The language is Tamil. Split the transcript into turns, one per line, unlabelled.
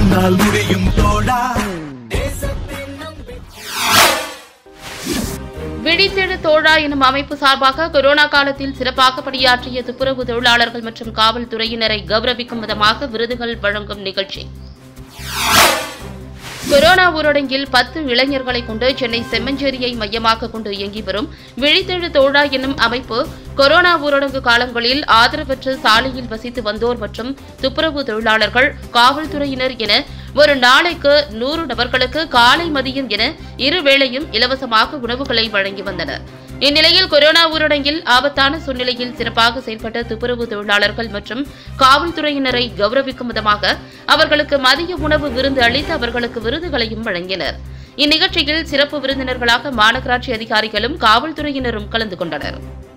உன்னால் முடியும் தோழா
விழித்தெழு தோழா எனும் அமைப்பு சார்பாக கொரோனா காலத்தில் சிறப்பாக பணியாற்றிய துப்புரவு தொழிலாளர்கள் மற்றும் காவல்துறையினரை கௌரவிக்கும் விதமாக விருதுகள் வழங்கும் நிகழ்ச்சி கொரோனா ஊரடங்கில் பத்து இளைஞர்களை கொண்டு சென்னை செம்மஞ்சேரியை மையமாக கொண்டு இயங்கி வரும் விழித்தெழு தோழா என்னும் அமைப்பு கொரோனா ஊரடங்கு காலங்களில் ஆதரவற்று சாலையில் வசித்து வந்தோர் மற்றும் துப்புரவு தொழிலாளர்கள் காவல்துறையினர் என ஒரு நாளைக்கு நூறு நபர்களுக்கு காலை மதியம் என இருவேளையும் இலவசமாக உணவுகளை வழங்கி வந்தனர் இந்நிலையில் கொரோனா ஊரடங்கில் ஆபத்தான சூழ்நிலையில் சிறப்பாக செயல்பட்ட துப்புரவு தொழிலாளர்கள் மற்றும் காவல்துறையினரை கௌரவிக்கும் விதமாக அவர்களுக்கு மதிய உணவு விருந்து அளித்து அவர்களுக்கு விருதுகளையும் வழங்கினர் இந்நிகழ்ச்சியில் சிறப்பு விருந்தினர்களாக மாநகராட்சி அதிகாரிகளும் காவல்துறையினரும் கலந்து கொண்டனர்